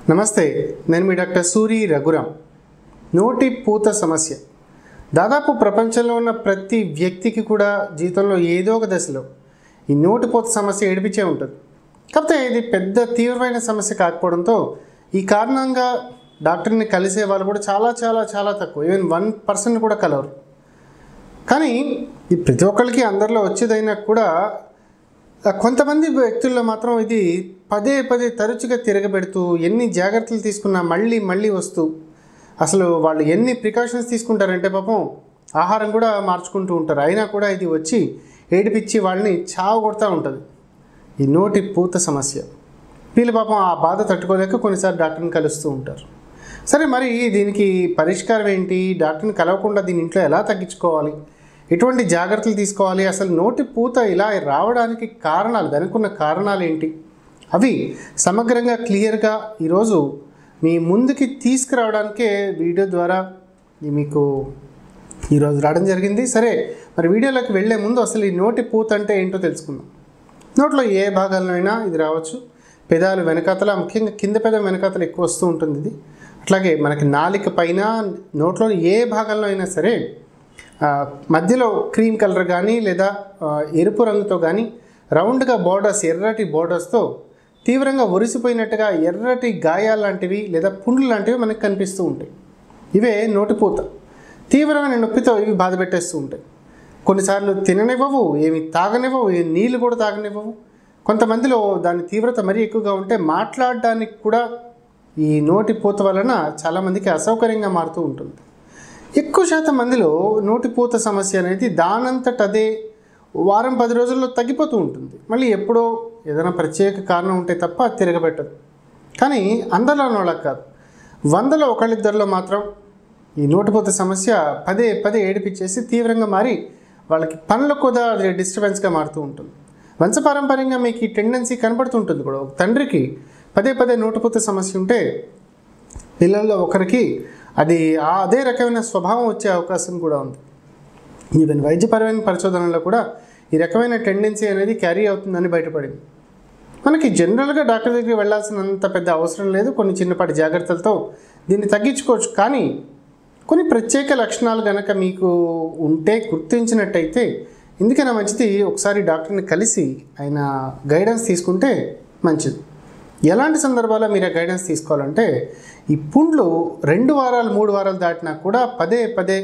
నమస్తే నేను మీ డాక్టర్ సూరి రఘురామ్ నోటి పూత సమస్య దాదాపు ప్రపంచంలో ఉన్న ప్రతి వ్యక్తికి కూడా జీవితంలో ఏదో ఒక దశలో ఈ నోటి పూత సమస్య ఏడిపించే ఉంటుంది కాకపోతే ఇది పెద్ద తీవ్రమైన సమస్య కాకపోవడంతో ఈ కారణంగా డాక్టర్ని కలిసే వాళ్ళు కూడా చాలా చాలా చాలా తక్కువ ఈవెన్ వన్ పర్సెంట్ కూడా కలవరు కానీ ఇది ప్రతి ఒక్కరికి అందరిలో వచ్చేదైనా కూడా ఆ, కొంతమంది వ్యక్తుల్లో మాత్రం ఇది పదే పదే తరచుగా తిరగబెడుతూ ఎన్ని జాగ్రత్తలు తీసుకున్నా మళ్ళీ మళ్ళీ వస్తూ అసలు వాళ్ళు ఎన్ని ప్రికాషన్స్ తీసుకుంటారంటే పాపం ఆహారం కూడా మార్చుకుంటూ ఉంటారు అయినా కూడా ఇది వచ్చి ఏడిపించి వాళ్ళని చావు కొడతా ఉంటుంది ఈ నోటి పూత సమస్య వీళ్ళు పాపం ఆ బాధ తట్టుకోలేక కొన్నిసార్లు డాక్టర్ని కలుస్తూ ఉంటారు సరే మరి దీనికి పరిష్కారం ఏంటి డాక్టర్ని కలవకుండా దీని ఇంట్లో ఎలా తగ్గించుకోవాలి ఎటువంటి జాగ్రత్తలు తీసుకోవాలి అసలు నోటి పూత ఇలా రావడానికి కారణాలు వెనుకున్న కారణాలు ఏంటి అవి సమగ్రంగా క్లియర్గా ఈరోజు మీ ముందుకి తీసుకురావడానికే వీడియో ద్వారా మీకు ఈరోజు రావడం జరిగింది సరే మరి వీడియోలోకి వెళ్ళే ముందు అసలు ఈ నోటి పూత అంటే ఏంటో తెలుసుకుందాం నోట్లో ఏ భాగాల్లో అయినా ఇది రావచ్చు పెదాలు వెనకాతల ముఖ్యంగా కింద పెదం వెనకాతల ఎక్కువ వస్తూ ఉంటుంది ఇది అట్లాగే మనకి నాలిక పైన నోట్లో ఏ భాగంలో అయినా సరే ఆ, మధ్యలో క్రీమ్ కలర్ కానీ లేదా ఆ, ఎరుపు రంగుతో కానీ రౌండ్గా బోర్డర్స్ ఎర్రటి బోర్డర్స్తో తీవ్రంగా ఒరిసిపోయినట్టుగా ఎర్రటి గాయాలు లాంటివి లేదా పుండ్లు లాంటివి మనకు కనిపిస్తూ ఉంటాయి ఇవే నోటిపూత తీవ్రమైన నొప్పితో ఇవి బాధ పెట్టేస్తూ ఉంటాయి కొన్నిసార్లు తిననివ్వవు ఏమి తాగనివ్వవు ఏ నీళ్ళు కూడా తాగనివ్వవు కొంతమందిలో దాని తీవ్రత మరీ ఎక్కువగా ఉంటే మాట్లాడడానికి కూడా ఈ నోటి పూత వలన చాలామందికి అసౌకర్యంగా మారుతూ ఉంటుంది ఎక్కువ శాతం మందిలో నోటిపూత సమస్య అనేది దానంతట అదే వారం పది రోజుల్లో తగ్గిపోతూ ఉంటుంది మళ్ళీ ఎప్పుడో ఏదైనా ప్రత్యేక కారణం ఉంటే తప్ప అది తిరగబెట్టదు కానీ అందరిలో వాళ్ళకి కాదు వందలో ఒకళ్ళిద్దరిలో మాత్రం ఈ నోటిపూత సమస్య పదే పదే ఏడిపించేసి తీవ్రంగా మారి వాళ్ళకి పనులకు కూడా అది డిస్టర్బెన్స్గా మారుతూ ఉంటుంది వంశపారంపర్యంగా మీకు ఈ టెండెన్సీ కనబడుతుంటుంది కూడా ఒక తండ్రికి పదే పదే నోటిపూత సమస్య ఉంటే పిల్లల్లో ఒకరికి అది ఆ అదే రకమైన స్వభావం వచ్చే అవకాశం కూడా ఉంది ఈవెన్ వైద్యపరమైన పరిశోధనలో కూడా ఈ రకమైన టెండెన్సీ అనేది క్యారీ అవుతుందని బయటపడింది మనకి జనరల్గా డాక్టర్ దగ్గరికి వెళ్ళాల్సినంత పెద్ద అవసరం లేదు కొన్ని చిన్నపాటి జాగ్రత్తలతో దీన్ని తగ్గించుకోవచ్చు కానీ కొన్ని ప్రత్యేక లక్షణాలు కనుక మీకు ఉంటే గుర్తించినట్టయితే ఎందుకైనా మంచిది ఒకసారి డాక్టర్ని కలిసి ఆయన గైడెన్స్ తీసుకుంటే మంచిది ఎలాంటి సందర్భాల్లో మీరు ఆ గైడెన్స్ తీసుకోవాలంటే ఈ పుండ్లు రెండు వారాలు మూడు వారాలు దాటినా కూడా పదే పదే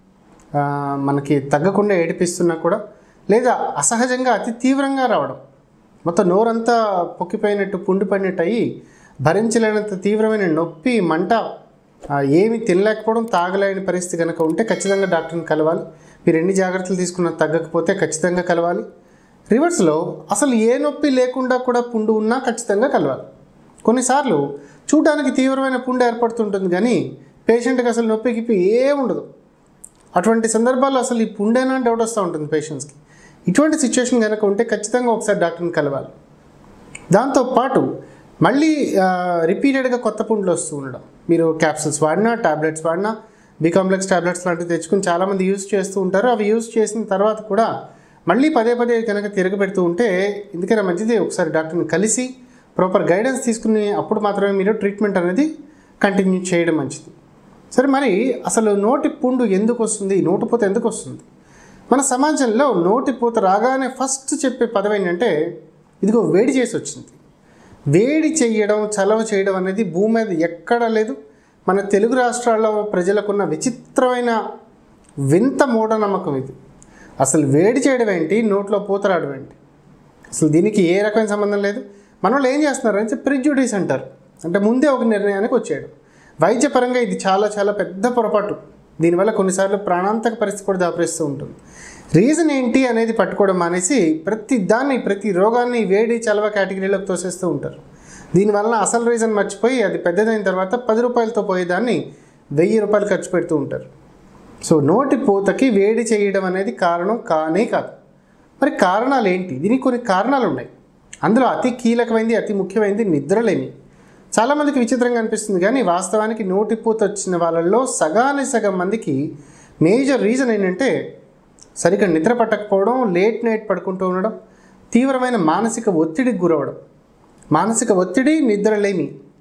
ఆ, మనకి తగ్గకుండా ఏడిపిస్తున్నా కూడా లేదా అసహజంగా అతి తీవ్రంగా రావడం మొత్తం నోరంతా పొక్కిపోయినట్టు పుండి పడినట్టు అయ్యి భరించలేనంత తీవ్రమైన నొప్పి మంట ఆ, ఏమి తినలేకపోవడం తాగలేని పరిస్థితి కనుక ఉంటే ఖచ్చితంగా డాక్టర్ని కలవాలి మీరు ఎన్ని జాగ్రత్తలు తీసుకున్నా తగ్గకపోతే ఖచ్చితంగా కలవాలి రివర్స్లో అసలు ఏ నొప్పి లేకుండా కూడా పుండు ఉన్నా ఖచ్చితంగా కలవాలి కొన్నిసార్లు చూడడానికి తీవ్రమైన పుండు ఏర్పడుతుంటుంది కానీ పేషెంట్కి అసలు నొప్పి గిప్పి ఏ ఉండదు అటువంటి సందర్భాల్లో అసలు ఈ పుండేనా అని డౌట్ వస్తూ ఉంటుంది పేషెంట్స్కి ఇటువంటి సిచ్యువేషన్ కనుక ఉంటే ఖచ్చితంగా ఒకసారి డాక్టర్ని కలవాలి దాంతోపాటు మళ్ళీ రిపీటెడ్గా కొత్త పుండ్లు వస్తూ ఉండడం మీరు క్యాప్సిల్స్ వాడినా టాబ్లెట్స్ వాడినా బి కాంప్లెక్స్ టాబ్లెట్స్ లాంటివి తెచ్చుకుని చాలామంది యూజ్ చేస్తూ ఉంటారు అవి యూజ్ చేసిన తర్వాత కూడా మళ్ళీ పదే పదే కనుక తిరగబెడుతూ ఉంటే ఎందుకైనా మంచిది ఒకసారి డాక్టర్ని కలిసి ప్రాపర్ గైడెన్స్ తీసుకుని అప్పుడు మాత్రమే మీరు ట్రీట్మెంట్ అనేది కంటిన్యూ చేయడం మంచిది సరే మరి అసలు నోటి పుండు ఎందుకు వస్తుంది నోటిపూత ఎందుకు వస్తుంది మన సమాజంలో నోటిపూత రాగానే ఫస్ట్ చెప్పే పదం ఏంటంటే ఇదిగో వేడి చేసి వచ్చింది వేడి చేయడం చలవ చేయడం అనేది భూమి మీద ఎక్కడా లేదు మన తెలుగు రాష్ట్రాల్లో ప్రజలకున్న విచిత్రమైన వింత మూఢనమ్మకం ఇది అసలు వేడి చేయడం ఏంటి నోట్లో పూత రావడం ఏంటి అసలు దీనికి ఏ రకమైన సంబంధం లేదు మన వాళ్ళు ఏం చేస్తున్నారు అంటే ప్రిజ్యుడీస్ అంటారు అంటే ముందే ఒక నిర్ణయానికి వచ్చేయడం వైద్యపరంగా ఇది చాలా చాలా పెద్ద పొరపాటు దీనివల్ల కొన్నిసార్లు ప్రాణాంతక పరిస్థితి కూడా దాపరిస్తూ ఉంటుంది రీజన్ ఏంటి అనేది పట్టుకోవడం మానేసి ప్రతి దాన్ని ప్రతి రోగాన్ని వేడి చలవ కేటగిరీలోకి తోసేస్తూ ఉంటారు దీనివల్ల అసలు రీజన్ మర్చిపోయి అది పెద్దదైన తర్వాత పది రూపాయలతో పోయేదాన్ని వెయ్యి రూపాయలు ఖర్చు పెడుతూ ఉంటారు సో నోటి పూతకి వేడి చేయడం అనేది కారణం కానే కాదు మరి కారణాలు ఏంటి దీనికి కొన్ని కారణాలు ఉన్నాయి అందులో అతి కీలకమైనది అతి ముఖ్యమైనది నిద్రలేమి చాలామందికి విచిత్రంగా అనిపిస్తుంది కానీ వాస్తవానికి నోటి పూత వచ్చిన వాళ్ళల్లో సగానికి సగం మందికి మేజర్ రీజన్ ఏంటంటే సరిగ్గా నిద్ర పట్టకపోవడం లేట్ నైట్ పడుకుంటూ ఉండడం తీవ్రమైన మానసిక ఒత్తిడికి గురవడం మానసిక ఒత్తిడి నిద్రలేమి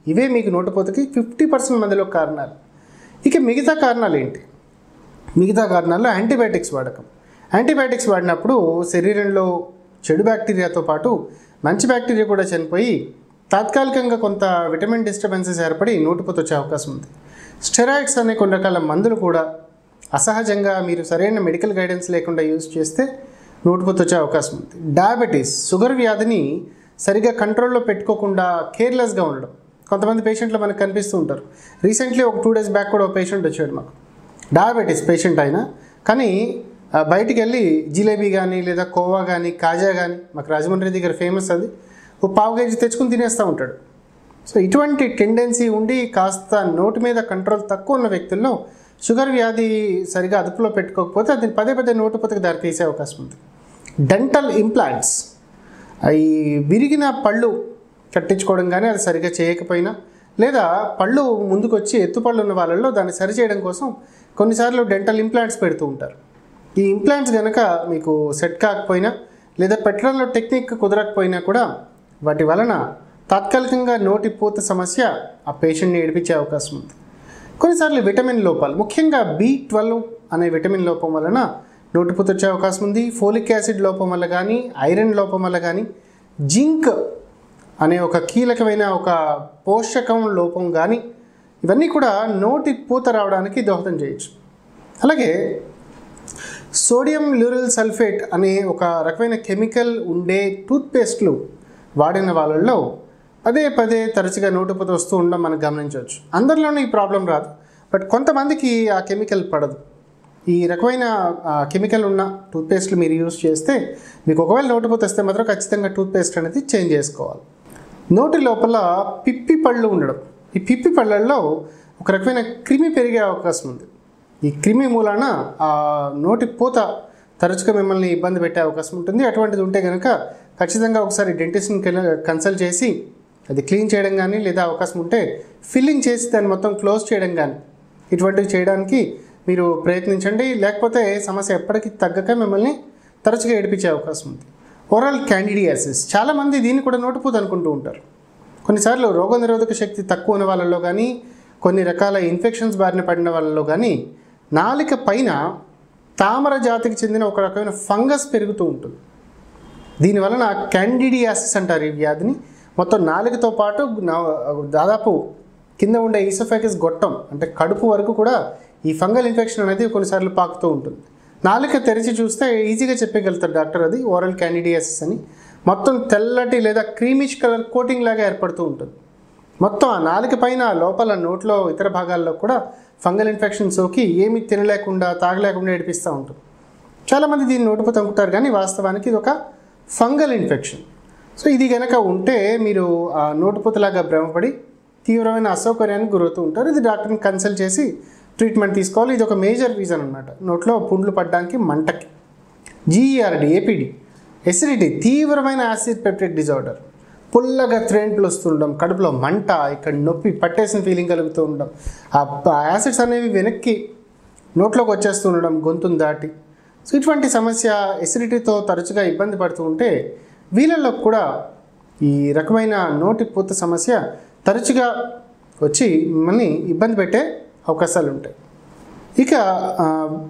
ఇవే మీకు నోటిపోతకి ఫిఫ్టీ పర్సెంట్ మందిలో కారణాలు ఇక మిగతా కారణాలు ఏంటి మిగతా కారణాల్లో యాంటీబయాటిక్స్ వాడకం యాంటీబయాటిక్స్ వాడినప్పుడు శరీరంలో చెడు బ్యాక్టీరియాతో పాటు మంచి బ్యాక్టీరియా కూడా చనిపోయి తాత్కాలికంగా కొంత విటమిన్ డిస్టర్బెన్సెస్ ఏర్పడి నోటిపోత వచ్చే అవకాశం ఉంది స్టెరాయిడ్స్ అనే కొన్ని రకాల మందులు కూడా అసహజంగా మీరు సరైన మెడికల్ గైడెన్స్ లేకుండా యూజ్ చేస్తే నోటిపోత వచ్చే అవకాశం ఉంది డయాబెటీస్ షుగర్ వ్యాధిని సరిగా కంట్రోల్లో పెట్టుకోకుండా కేర్లెస్గా ఉండడం కొంతమంది పేషెంట్లు మనకు కనిపిస్తూ ఉంటారు రీసెంట్లీ ఒక టూ డేస్ బ్యాక్ కూడా ఒక పేషెంట్ వచ్చాడు మాకు డయాబెటీస్ పేషెంట్ అయినా కానీ ఆ, బయటికి వెళ్ళి జిలేబీ కానీ లేదా కోవా కానీ కాజా కానీ మాకు రాజమండ్రి దగ్గర ఫేమస్ అది ఓ పావు కేజీ తెచ్చుకుని తినేస్తూ ఉంటాడు సో ఇటువంటి టెండెన్సీ ఉండి కాస్త నోటి మీద కంట్రోల్ తక్కువ ఉన్న వ్యక్తుల్లో షుగర్ వ్యాధి సరిగా అదుపులో పెట్టుకోకపోతే అది పదే పదే నోటిపోతకు దారి తీసే అవకాశం ఉంది డెంటల్ ఇంప్లాంట్స్ ఈ విరిగిన పళ్ళు కట్టించుకోవడం కానీ అది సరిగా చేయకపోయినా లేదా పళ్ళు ముందుకు వచ్చి ఎత్తుపళ్ళు ఉన్న వాళ్ళల్లో దాన్ని సరిచేయడం కోసం కొన్నిసార్లు డెంటల్ ఇంప్లాంట్స్ పెడుతూ ఉంటారు ఈ ఇంప్లాంట్స్ కనుక మీకు సెట్ కాకపోయినా లేదా పెట్టడంలో టెక్నిక్ కుదరకపోయినా కూడా వాటి వలన తాత్కాలికంగా నోటి పూత సమస్య ఆ పేషెంట్ని ఏడిపించే అవకాశం ఉంది కొన్నిసార్లు విటమిన్ లోపాలు ముఖ్యంగా బి ట్వెల్వ్ అనే విటమిన్ లోపం వలన నోటిపూత వచ్చే అవకాశం ఉంది ఫోలిక్ యాసిడ్ లోపం వల్ల కానీ ఐరన్ లోపం వల్ల కానీ జింక్ అనే ఒక కీలకమైన ఒక పోషకం లోపం కానీ ఇవన్నీ కూడా నోటి పూత రావడానికి దోహదం చేయొచ్చు అలాగే సోడియం ల్యూరిల్ సల్ఫేట్ అనే ఒక రకమైన కెమికల్ ఉండే టూత్పేస్ట్లు వాడిన వాళ్ళల్లో పదే పదే తరచుగా నోటిపోత వస్తూ ఉండడం మనం గమనించవచ్చు అందరిలోనూ ఈ ప్రాబ్లం రాదు బట్ కొంతమందికి ఆ కెమికల్ పడదు ఈ రకమైన ఆ, కెమికల్ ఉన్న టూత్పేస్ట్లు మీరు యూస్ చేస్తే మీకు ఒకవేళ నోటిపోత వస్తే మాత్రం ఖచ్చితంగా టూత్పేస్ట్ అనేది చేంజ్ చేసుకోవాలి నోటి లోపల పిప్పి పళ్ళు ఉండడం ఈ పిప్పి పళ్ళల్లో ఒక రకమైన క్రిమి పెరిగే అవకాశం ఉంది ఈ క్రిమి మూలాన ఆ నోటి పూత తరచుగా మిమ్మల్ని ఇబ్బంది పెట్టే అవకాశం ఉంటుంది అటువంటిది ఉంటే కనుక ఖచ్చితంగా ఒకసారి డెంటిస్ట్ని కన్సల్ట్ చేసి అది క్లీన్ చేయడం కానీ లేదా అవకాశం ఉంటే ఫిల్లింగ్ చేసి దాన్ని మొత్తం క్లోజ్ చేయడం కానీ ఇటువంటివి చేయడానికి మీరు ప్రయత్నించండి లేకపోతే సమస్య ఎప్పటికీ తగ్గక మిమ్మల్ని తరచుగా ఏడిపించే అవకాశం ఉంది ఓరల్ క్యాండిడియాసిస్ చాలామంది దీన్ని కూడా నోటిపూత అనుకుంటూ ఉంటారు కొన్నిసార్లు రోగనిరోధక శక్తి తక్కువ ఉన్న వాళ్ళలో కానీ కొన్ని రకాల ఇన్ఫెక్షన్స్ బారిన పడిన వాళ్ళలో కానీ నాలిక పైన తామర జాతికి చెందిన ఒక రకమైన ఫంగస్ పెరుగుతూ ఉంటుంది దీనివలన క్యాండిడియాసిస్ అంటారు ఈ వ్యాధిని మొత్తం నాలుగుతో పాటు నా- దాదాపు కింద ఉండే ఈసోఫాగస్ గొట్టం అంటే కడుపు వరకు కూడా ఈ ఫంగల్ ఇన్ఫెక్షన్ అనేది కొన్నిసార్లు పాకుతూ ఉంటుంది నాలుక తెరిచి చూస్తే ఈజీగా చెప్పగలుగుతారు డాక్టర్ అది ఓరల్ క్యాండిడియాసిస్ అని మొత్తం తెల్లటి లేదా క్రీమిష్ కలర్ కోటింగ్ లాగా ఏర్పడుతూ ఉంటుంది మొత్తం ఆ నాలుక పైన లోపల నోట్లో ఇతర భాగాల్లో కూడా ఫంగల్ ఇన్ఫెక్షన్ సోకి ఏమీ తినలేకుండా తాగలేకుండా ఏడిపిస్తూ ఉంటుంది చాలామంది దీన్ని నోటిపోతే అనుకుంటారు కానీ వాస్తవానికి ఇది ఒక ఫంగల్ ఇన్ఫెక్షన్ సో ఇది కనుక ఉంటే మీరు ఆ నోటిపోతలాగా భ్రమపడి తీవ్రమైన అసౌకర్యానికి గురవుతూ ఉంటారు ఇది డాక్టర్ని కన్సల్ట్ చేసి ట్రీట్మెంట్ తీసుకోవాలి ఇది ఒక మేజర్ రీజన్ అనమాట నోట్లో పుండ్లు పడడానికి మంటకి జీఈఆర్డి ఏపీడి ఎసిడిటీ తీవ్రమైన యాసిడ్ పెప్టిక్ డిజార్డర్ పుల్లగా త్రేంట్లు వస్తుండడం కడుపులో మంట ఇక్కడ నొప్పి పట్టేసిన ఫీలింగ్ కలుగుతూ ఉండడం ఆ యాసిడ్స్ అనేవి వెనక్కి నోట్లోకి వచ్చేస్తూ ఉండడం గొంతును దాటి సో ఇటువంటి సమస్య ఎసిడిటీతో తరచుగా ఇబ్బంది పడుతూ ఉంటే వీళ్ళల్లో కూడా ఈ రకమైన నోటి పూత సమస్య తరచుగా వచ్చి మిమ్మల్ని ఇబ్బంది పెట్టే అవకాశాలు ఉంటాయి ఇక ఆ,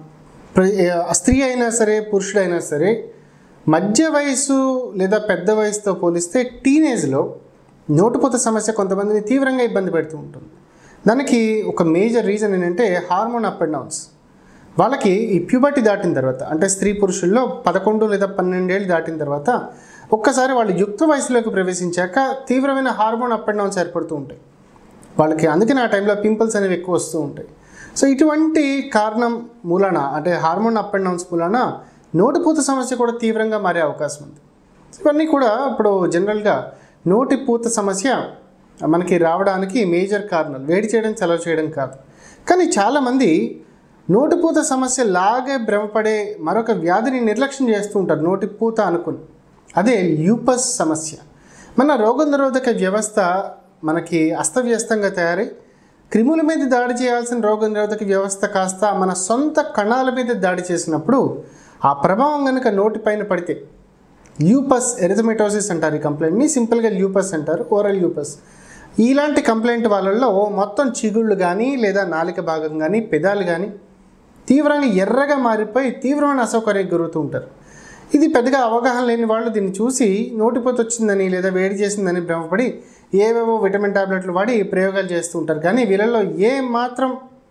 ప్ర- ఆ, స్త్రీ అయినా సరే పురుషుడైనా సరే మధ్య వయసు లేదా పెద్ద వయసుతో పోలిస్తే టీనేజ్లో నోటుపోత సమస్య కొంతమందిని తీవ్రంగా ఇబ్బంది పెడుతూ ఉంటుంది దానికి ఒక మేజర్ రీజన్ ఏంటంటే హార్మోన్ అప్ అండ్ డౌన్స్ వాళ్ళకి ఈ ప్యూబర్టీ దాటిన తర్వాత అంటే స్త్రీ పురుషుల్లో పదకొండు లేదా పన్నెండేళ్ళు దాటిన తర్వాత ఒక్కసారి వాళ్ళు యుక్త వయసులోకి ప్రవేశించాక తీవ్రమైన హార్మోన్ అప్ అండ్ డౌన్స్ ఏర్పడుతూ ఉంటాయి వాళ్ళకి అందుకని ఆ టైంలో పింపుల్స్ అనేవి ఎక్కువ వస్తూ ఉంటాయి సో ఇటువంటి కారణం మూలాన అంటే హార్మోన్ అప్ అండ్ డౌన్స్ మూలాన నోటిపూత సమస్య కూడా తీవ్రంగా మారే అవకాశం ఉంది ఇవన్నీ కూడా ఇప్పుడు జనరల్గా నోటిపూత సమస్య మనకి రావడానికి మేజర్ కారణాలు వేడి చేయడం చలవ చేయడం కాదు కానీ చాలామంది నోటిపూత సమస్య లాగే భ్రమపడే మరొక వ్యాధిని నిర్లక్ష్యం చేస్తూ ఉంటారు నోటిపూత అనుకుని అదే ల్యూపస్ సమస్య మన రోగనిరోధక వ్యవస్థ మనకి అస్తవ్యస్తంగా తయారై క్రిముల మీద దాడి చేయాల్సిన రోగనిరోధక వ్యవస్థ కాస్త మన సొంత కణాల మీద దాడి చేసినప్పుడు ఆ ప్రభావం కనుక నోటిపైన పడితే ల్యూపస్ ఎరిథమెటోసిస్ అంటారు ఈ కంప్లైంట్ని సింపుల్గా ల్యూపస్ అంటారు ఓరల్ ల్యూపస్ ఇలాంటి కంప్లైంట్ వాళ్ళల్లో మొత్తం చిగుళ్ళు కానీ లేదా నాలిక భాగం కానీ పెదాలు కానీ తీవ్రంగా ఎర్రగా మారిపోయి తీవ్రమైన అసౌకర్యం గురవుతూ ఉంటారు ఇది పెద్దగా అవగాహన లేని వాళ్ళు దీన్ని చూసి నోటిపోత వచ్చిందని లేదా వేడి చేసిందని భ్రమపడి ఏవేవో విటమిన్ టాబ్లెట్లు వాడి ప్రయోగాలు చేస్తూ ఉంటారు కానీ వీళ్ళల్లో ఏ మాత్రం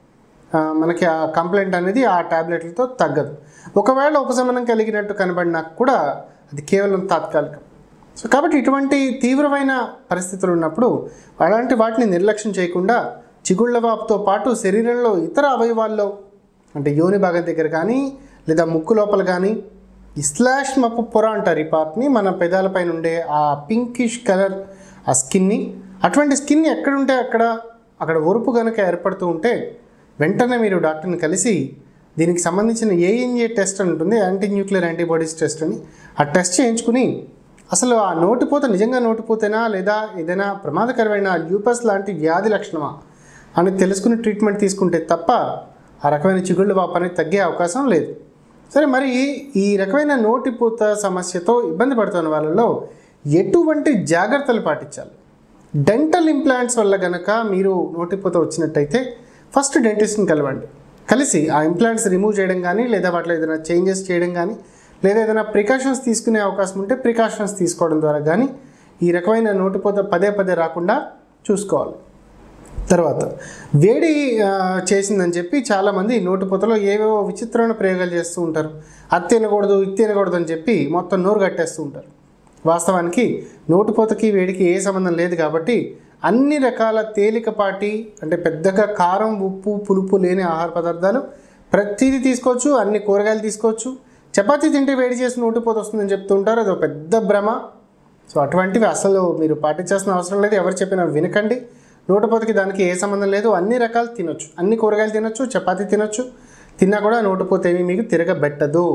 ఆ, మనకి ఆ కంప్లైంట్ అనేది ఆ టాబ్లెట్లతో తగ్గదు ఒకవేళ ఉపశమనం కలిగినట్టు కనబడినా కూడా అది కేవలం తాత్కాలికం సో కాబట్టి ఇటువంటి తీవ్రమైన పరిస్థితులు ఉన్నప్పుడు అలాంటి వాటిని నిర్లక్ష్యం చేయకుండా చిగుళ్ళ వాపుతో పాటు శరీరంలో ఇతర అవయవాల్లో అంటే యోని భాగం దగ్గర కానీ లేదా ముక్కు లోపల కానీ ఈ స్లాష్ మప్పు పొర అంటారు ఈ పార్ట్ని మన పెదాలపైన ఉండే ఆ పింకిష్ కలర్ ఆ స్కిన్ని అటువంటి స్కిన్ ఎక్కడుంటే అక్కడ అక్కడ ఒరుపు కనుక ఏర్పడుతూ ఉంటే వెంటనే మీరు డాక్టర్ని కలిసి దీనికి సంబంధించిన ఏఎన్ఏ టెస్ట్ అని ఉంటుంది యాంటీ న్యూక్లియర్ యాంటీబాడీస్ టెస్ట్ అని ఆ టెస్ట్ చేయించుకుని అసలు ఆ నోటిపోత నిజంగా నోటిపోతేనా లేదా ఏదైనా ప్రమాదకరమైన ల్యూపస్ లాంటి వ్యాధి లక్షణమా అని తెలుసుకుని ట్రీట్మెంట్ తీసుకుంటే తప్ప ఆ రకమైన చిగుళ్ళు వాపు అనేది తగ్గే అవకాశం లేదు సరే మరి ఈ రకమైన నోటిపూత సమస్యతో ఇబ్బంది పడుతున్న వాళ్ళలో ఎటువంటి జాగ్రత్తలు పాటించాలి డెంటల్ ఇంప్లాంట్స్ వల్ల గనక మీరు నోటిపూత వచ్చినట్టయితే ఫస్ట్ డెంటిస్ట్ని కలవండి కలిసి ఆ ఇంప్లాంట్స్ రిమూవ్ చేయడం కానీ లేదా వాటిలో ఏదైనా చేంజెస్ చేయడం కానీ లేదా ఏదైనా ప్రికాషన్స్ తీసుకునే అవకాశం ఉంటే ప్రికాషన్స్ తీసుకోవడం ద్వారా కానీ ఈ రకమైన నోటిపూత పదే పదే రాకుండా చూసుకోవాలి తర్వాత వేడి ఆ, చేసిందని చెప్పి చాలామంది నోటిపూతలో ఏవేవో విచిత్రమైన ప్రయోగాలు చేస్తూ ఉంటారు అది తినకూడదు ఇది తినకూడదు అని చెప్పి మొత్తం నోరు కట్టేస్తూ ఉంటారు వాస్తవానికి నోటిపూతకి వేడికి ఏ సంబంధం లేదు కాబట్టి అన్ని రకాల తేలికపాటి అంటే పెద్దగా కారం ఉప్పు పులుపు లేని ఆహార పదార్థాలు ప్రతిదీ తీసుకోవచ్చు అన్ని కూరగాయలు తీసుకోవచ్చు చపాతీ తింటే వేడి చేసి నోటిపోత వస్తుందని చెప్తూ ఉంటారు అది ఒక పెద్ద భ్రమ సో అటువంటివి అసలు మీరు పాటించాల్సిన అవసరం లేదు ఎవరు చెప్పినా వినకండి నోటిపోతకి దానికి ఏ సంబంధం లేదు అన్ని రకాలు తినొచ్చు అన్ని కూరగాయలు తినొచ్చు చపాతీ తినొచ్చు తిన్నా కూడా నోటిపోత ఏమీ మీకు తిరగబెట్టదు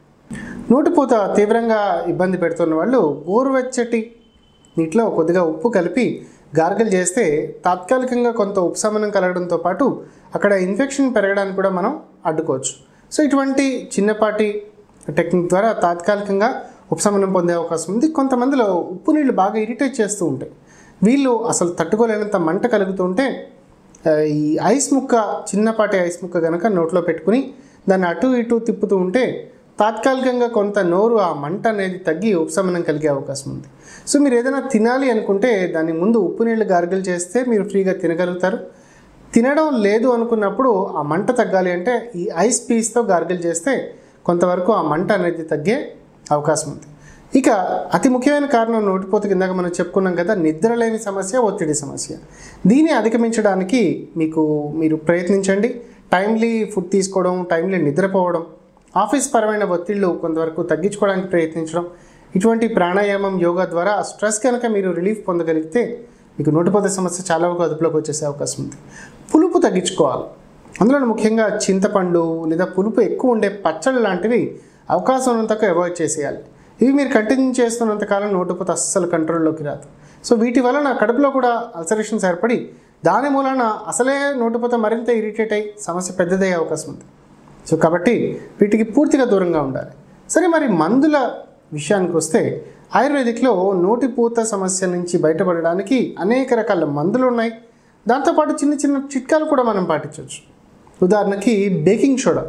నోటిపూత తీవ్రంగా ఇబ్బంది పెడుతున్న వాళ్ళు గోరువెచ్చటి నీటిలో కొద్దిగా ఉప్పు కలిపి గార్గల్ చేస్తే తాత్కాలికంగా కొంత ఉపశమనం కలగడంతో పాటు అక్కడ ఇన్ఫెక్షన్ పెరగడానికి కూడా మనం అడ్డుకోవచ్చు సో ఇటువంటి చిన్నపాటి టెక్నిక్ ద్వారా తాత్కాలికంగా ఉపశమనం పొందే అవకాశం ఉంది కొంతమందిలో ఉప్పు నీళ్ళు బాగా ఇరిటేట్ చేస్తూ ఉంటాయి వీళ్ళు అసలు తట్టుకోలేనంత మంట కలుగుతుంటే ఆ, ఈ ఐస్ ముక్క చిన్నపాటి ఐస్ ముక్క కనుక నోట్లో పెట్టుకుని దాన్ని అటు ఇటు తిప్పుతూ ఉంటే తాత్కాలికంగా కొంత నోరు ఆ మంట అనేది తగ్గి ఉపశమనం కలిగే అవకాశం ఉంది సో మీరు ఏదైనా తినాలి అనుకుంటే దాని ముందు ఉప్పు నీళ్ళు గార్గిల్ చేస్తే మీరు ఫ్రీగా తినగలుగుతారు తినడం లేదు అనుకున్నప్పుడు ఆ మంట తగ్గాలి అంటే ఈ ఐస్ పీస్తో గార్గిల్ చేస్తే కొంతవరకు ఆ మంట అనేది తగ్గే అవకాశం ఉంది ఇక అతి ముఖ్యమైన కారణం నోటిపోత కిందాక మనం చెప్పుకున్నాం కదా నిద్రలేని సమస్య ఒత్తిడి సమస్య దీన్ని అధిగమించడానికి మీకు మీరు ప్రయత్నించండి టైమ్లీ ఫుడ్ తీసుకోవడం టైమ్లీ నిద్రపోవడం ఆఫీస్ పరమైన ఒత్తిళ్ళు కొంతవరకు తగ్గించుకోవడానికి ప్రయత్నించడం ఇటువంటి ప్రాణాయామం యోగా ద్వారా ఆ స్ట్రెస్ కనుక మీరు రిలీఫ్ పొందగలిగితే మీకు నోటిపోత సమస్య చాలా వరకు అదుపులోకి వచ్చేసే అవకాశం ఉంది పులుపు తగ్గించుకోవాలి అందులో ముఖ్యంగా చింతపండు లేదా పులుపు ఎక్కువ ఉండే పచ్చళ్ళు లాంటివి అవకాశం ఉన్నంతకు అవాయిడ్ చేసేయాలి ఇవి మీరు కంటిన్యూ చేస్తున్నంత కాలం నోటిపోత అస్సలు కంట్రోల్లోకి రాదు సో వీటి వలన కడుపులో కూడా అల్సరేషన్స్ ఏర్పడి దాని మూలన అసలే నోటిపోత మరింత ఇరిటేట్ అయ్యి సమస్య పెద్దదయ్యే అవకాశం ఉంది సో కాబట్టి వీటికి పూర్తిగా దూరంగా ఉండాలి సరే మరి మందుల విషయానికి వస్తే ఆయుర్వేదిక్లో నోటిపూత సమస్య నుంచి బయటపడడానికి అనేక రకాల మందులు ఉన్నాయి దాంతోపాటు చిన్న చిన్న చిట్కాలు కూడా మనం పాటించవచ్చు ఉదాహరణకి బేకింగ్ సోడా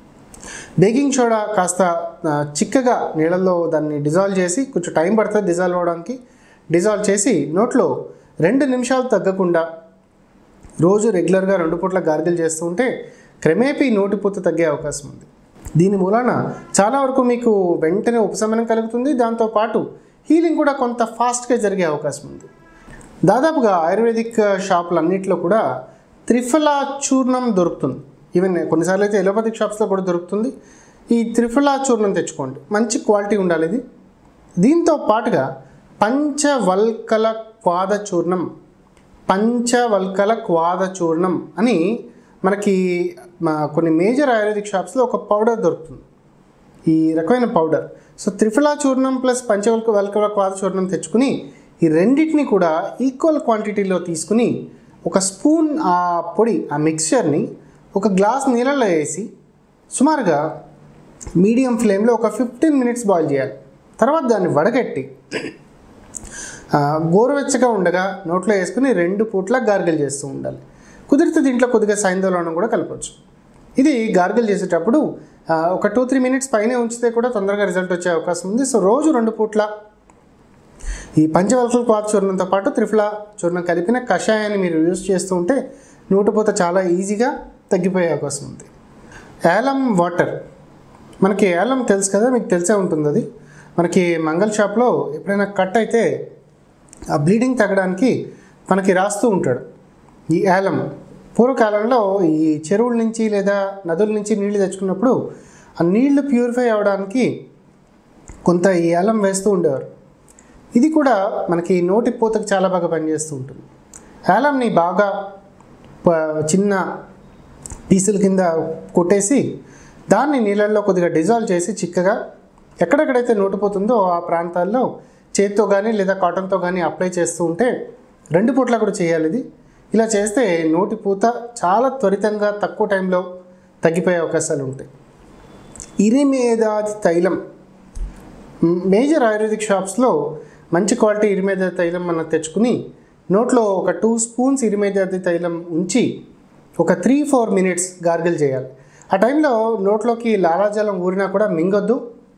బేకింగ్ సోడా కాస్త ఆ, చిక్కగా నీళ్ళల్లో దాన్ని డిజాల్వ్ చేసి కొంచెం టైం పడుతుంది డిజాల్వ్ అవ్వడానికి డిజాల్వ్ చేసి నోట్లో రెండు నిమిషాలు తగ్గకుండా రోజు రెగ్యులర్గా రెండు పూట్ల గార్గిల్ చేస్తూ ఉంటే క్రమేపీ నోటిపూత తగ్గే అవకాశం ఉంది దీని మూలాన చాలా వరకు మీకు వెంటనే ఉపశమనం కలుగుతుంది దాంతోపాటు హీలింగ్ కూడా కొంత ఫాస్ట్గా జరిగే అవకాశం ఉంది దాదాపుగా ఆయుర్వేదిక్ షాపులు అన్నింటిలో కూడా త్రిఫలా చూర్ణం దొరుకుతుంది ఈవెన్ కొన్నిసార్లు అయితే ఎలోపతిక్ షాప్స్లో కూడా దొరుకుతుంది ఈ త్రిఫలా చూర్ణం తెచ్చుకోండి మంచి క్వాలిటీ ఉండాలి ఇది దీంతో పాటుగా పంచవల్కల క్వాద చూర్ణం పంచవల్కల క్వాద చూర్ణం అని మనకి మా కొన్ని మేజర్ ఆయుర్వేదిక్ షాప్స్లో ఒక పౌడర్ దొరుకుతుంది ఈ రకమైన పౌడర్ సో త్రిఫలా చూర్ణం ప్లస్ పంచవల్క వల్కల క్వాద చూర్ణం తెచ్చుకుని ఈ రెండింటిని కూడా ఈక్వల్ క్వాంటిటీలో తీసుకుని ఒక స్పూన్ ఆ పొడి ఆ మిక్చర్ని ఒక గ్లాస్ నీళ్ళలో వేసి సుమారుగా మీడియం ఫ్లేమ్లో ఒక ఫిఫ్టీన్ మినిట్స్ బాయిల్ చేయాలి తర్వాత దాన్ని వడగట్టి ఆ, గోరువెచ్చగా ఉండగా నోట్లో వేసుకుని రెండు పూట్ల గార్గిల్ చేస్తూ ఉండాలి కుదిరితే దీంట్లో కొద్దిగా సైంధవలవనం కూడా కలపవచ్చు ఇది గార్గిల్ చేసేటప్పుడు ఆ, ఒక టూ త్రీ మినిట్స్ పైనే ఉంచితే కూడా తొందరగా రిజల్ట్ వచ్చే అవకాశం ఉంది సో రోజు రెండు పూట్ల ఈ పంచవల్కల క్వాత్ చూర్ణంతో పాటు త్రిఫల చూర్ణం కలిపిన కషాయాన్ని మీరు యూజ్ చేస్తూ ఉంటే నూటపోత చాలా ఈజీగా తగ్గిపోయే అవకాశం ఉంది ఏలం వాటర్ మనకి ఏలం తెలుసు కదా మీకు తెలిసే ఉంటుంది అది మనకి మంగళ షాప్లో ఎప్పుడైనా కట్ అయితే ఆ బ్లీడింగ్ తగ్గడానికి మనకి రాస్తూ ఉంటాడు ఈ ఏలం పూర్వకాలంలో ఈ చెరువుల నుంచి లేదా నదుల నుంచి నీళ్లు తెచ్చుకున్నప్పుడు ఆ నీళ్లు ప్యూరిఫై అవ్వడానికి కొంత ఈ ఏలం వేస్తూ ఉండేవారు ఇది కూడా మనకి నోటి పూతకు చాలా బాగా పనిచేస్తూ ఉంటుంది ఏలంని బాగా ప- చిన్న పీసుల కింద కొట్టేసి దాన్ని నీళ్ళల్లో కొద్దిగా డిజాల్వ్ చేసి చిక్కగా ఎక్కడెక్కడైతే నోటిపోతుందో ఆ ప్రాంతాల్లో చేత్తో కానీ లేదా కాటన్తో కానీ అప్లై చేస్తూ ఉంటే రెండు పూట్ల కూడా చేయాలి ఇది ఇలా చేస్తే నోటి పూత చాలా త్వరితంగా తక్కువ టైంలో తగ్గిపోయే అవకాశాలు ఉంటాయి ఇరిమేదాది తైలం మ్, మేజర్ ఆయుర్వేదిక్ షాప్స్లో మంచి క్వాలిటీ ఇరిమేదాది తైలం మనం తెచ్చుకుని నోట్లో ఒక టూ స్పూన్స్ ఇరిమేదాది తైలం ఉంచి ఒక త్రీ ఫోర్ మినిట్స్ గార్గిల్ చేయాలి ఆ టైంలో నోట్లోకి లాలాజలం ఊరినా కూడా మింగొద్దు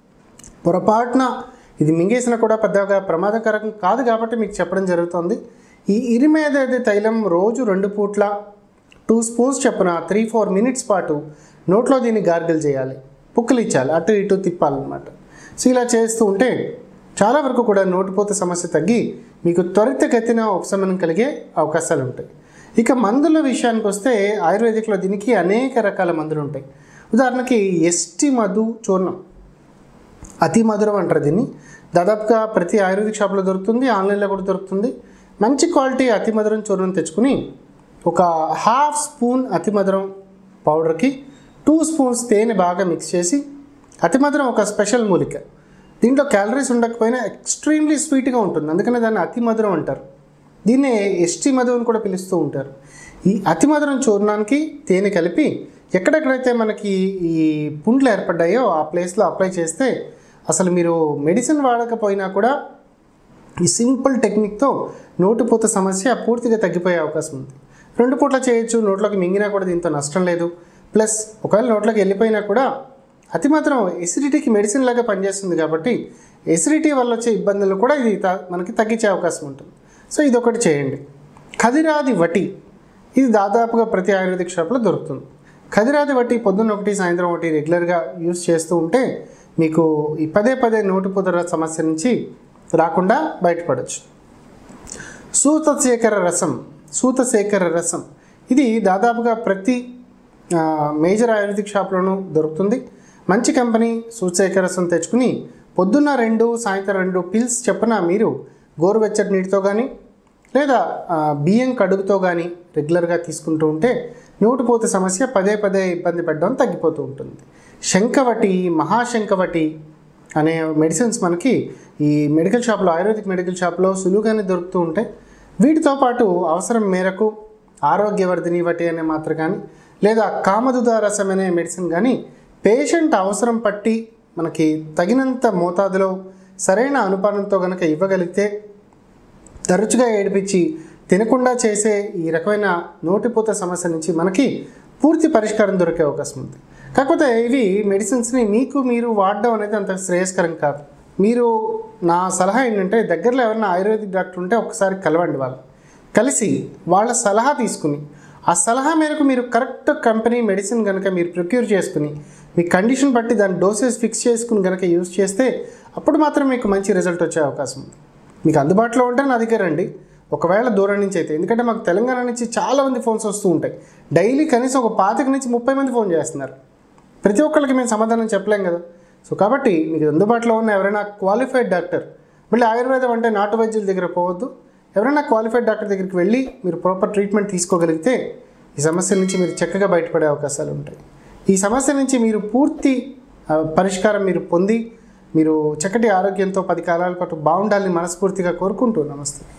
పొరపాటున ఇది మింగేసినా కూడా పెద్దగా ప్రమాదకరం కాదు కాబట్టి మీకు చెప్పడం జరుగుతుంది ఈ ఇరిమేదది తైలం రోజు రెండు పూట్ల టూ స్పూన్స్ చొప్పున త్రీ ఫోర్ మినిట్స్ పాటు నోట్లో దీన్ని గార్గిల్ చేయాలి పుక్కులు ఇచ్చాలి అటు ఇటు తిప్పాలన్నమాట సో ఇలా చేస్తూ ఉంటే చాలా వరకు కూడా నోటిపోత సమస్య తగ్గి మీకు త్వరితగతిన ఉపశమనం కలిగే అవకాశాలు ఉంటాయి ఇక మందుల విషయానికి వస్తే ఆయుర్వేదిక్లో దీనికి అనేక రకాల మందులు ఉంటాయి ఉదాహరణకి ఎస్టి మధు చూర్ణం అతి మధురం అంటారు దీన్ని దాదాపుగా ప్రతి ఆయుర్వేదిక్ షాప్లో దొరుకుతుంది ఆన్లైన్లో కూడా దొరుకుతుంది మంచి క్వాలిటీ అతి మధురం చూర్ణం తెచ్చుకుని ఒక హాఫ్ స్పూన్ అతి మధురం పౌడర్కి టూ స్పూన్స్ తేనె బాగా మిక్స్ చేసి అతి మధురం ఒక స్పెషల్ మూలిక దీంట్లో క్యాలరీస్ ఉండకపోయినా ఎక్స్ట్రీమ్లీ స్వీట్గా ఉంటుంది అందుకనే దాన్ని అతి మధురం అంటారు దీన్నే ఎస్టీ మధు అని కూడా పిలుస్తూ ఉంటారు ఈ అతి మధురం చూర్ణానికి తేనె కలిపి ఎక్కడెక్కడైతే మనకి ఈ పుండ్లు ఏర్పడ్డాయో ఆ ప్లేస్లో అప్లై చేస్తే అసలు మీరు మెడిసిన్ వాడకపోయినా కూడా ఈ సింపుల్ టెక్నిక్తో నోటిపూత సమస్య పూర్తిగా తగ్గిపోయే అవకాశం ఉంది రెండు పూట్ల చేయొచ్చు నోట్లోకి మింగినా కూడా దీంతో నష్టం లేదు ప్లస్ ఒకవేళ నోట్లోకి వెళ్ళిపోయినా కూడా అతి మాత్రం ఎసిడిటీకి మెడిసిన్ లాగా పనిచేస్తుంది కాబట్టి ఎసిడిటీ వల్ల వచ్చే ఇబ్బందులు కూడా ఇది త- మనకి తగ్గించే అవకాశం ఉంటుంది సో ఇది ఒకటి చేయండి ఖదిరాది వటి ఇది దాదాపుగా ప్రతి ఆయుర్వేదిక్ షాప్లో దొరుకుతుంది ఖదిరాది వటి పొద్దున్న ఒకటి సాయంత్రం ఒకటి రెగ్యులర్గా యూస్ చేస్తూ ఉంటే మీకు ఈ పదే పదే నోటిపూత సమస్య నుంచి రాకుండా బయటపడవచ్చు సూతశేఖర రసం సూతశేఖర రసం ఇది దాదాపుగా ప్రతి ఆ, మేజర్ ఆయుర్వేదిక్ షాప్లోనూ దొరుకుతుంది మంచి కంపెనీ సూతశేఖర రసం తెచ్చుకుని పొద్దున్న రెండు సాయంత్రం రెండు పిల్స్ చెప్పన మీరు గోరువెచ్చటి నీటితో కానీ లేదా ఆ, బియ్యం కడుగుతో కానీ రెగ్యులర్గా తీసుకుంటూ ఉంటే నోటిపోత సమస్య పదే పదే ఇబ్బంది పడడం తగ్గిపోతూ ఉంటుంది శంఖవటి మహాశంఖవటి అనే మెడిసిన్స్ మనకి ఈ మెడికల్ షాప్లో ఆయుర్వేదిక్ మెడికల్ షాప్లో సులువుగానే దొరుకుతూ ఉంటాయి వీటితో పాటు అవసరం మేరకు ఆరోగ్యవర్ధిని వటి అనే మాత్ర కానీ లేదా కామదుద రసం అనే మెడిసిన్ కానీ పేషెంట్ అవసరం పట్టి మనకి తగినంత మోతాదులో సరైన అనుపానంతో కనుక ఇవ్వగలిగితే తరచుగా ఏడిపించి తినకుండా చేసే ఈ రకమైన నోటిపూత సమస్య నుంచి మనకి పూర్తి పరిష్కారం దొరికే అవకాశం ఉంది కాకపోతే ఇవి మెడిసిన్స్ని మీకు మీరు వాడడం అనేది అంత శ్రేయస్కరం కాదు మీరు నా సలహా ఏంటంటే దగ్గరలో ఎవరైనా ఆయుర్వేదిక్ డాక్టర్ ఉంటే ఒకసారి కలవండి వాళ్ళు కలిసి వాళ్ళ సలహా తీసుకుని ఆ సలహా మేరకు మీరు కరెక్ట్ కంపెనీ మెడిసిన్ కనుక మీరు ప్రొక్యూర్ చేసుకుని మీ కండిషన్ బట్టి దాని డోసెస్ ఫిక్స్ చేసుకుని కనుక యూస్ చేస్తే అప్పుడు మాత్రం మీకు మంచి రిజల్ట్ వచ్చే అవకాశం ఉంది మీకు అందుబాటులో ఉంటే నా దగ్గర రండి ఒకవేళ దూరం నుంచి అయితే ఎందుకంటే మాకు తెలంగాణ నుంచి చాలా మంది ఫోన్స్ వస్తూ ఉంటాయి డైలీ కనీసం ఒక పాతిక నుంచి ముప్పై మంది ఫోన్ చేస్తున్నారు ప్రతి ఒక్కరికి మేము సమాధానం చెప్పలేం కదా సో కాబట్టి మీకు అందుబాటులో ఉన్న ఎవరైనా క్వాలిఫైడ్ డాక్టర్ మళ్ళీ ఆయుర్వేదం అంటే నాటు వైద్యుల దగ్గర పోవద్దు ఎవరైనా క్వాలిఫైడ్ డాక్టర్ దగ్గరికి వెళ్ళి మీరు ప్రాపర్ ట్రీట్మెంట్ తీసుకోగలిగితే ఈ సమస్య నుంచి మీరు చక్కగా బయటపడే అవకాశాలు ఉంటాయి ఈ సమస్య నుంచి మీరు పూర్తి ఆ, పరిష్కారం మీరు పొంది మీరు చక్కటి ఆరోగ్యంతో పది కాలాల పాటు బాగుండాలని మనస్ఫూర్తిగా కోరుకుంటూ నమస్తే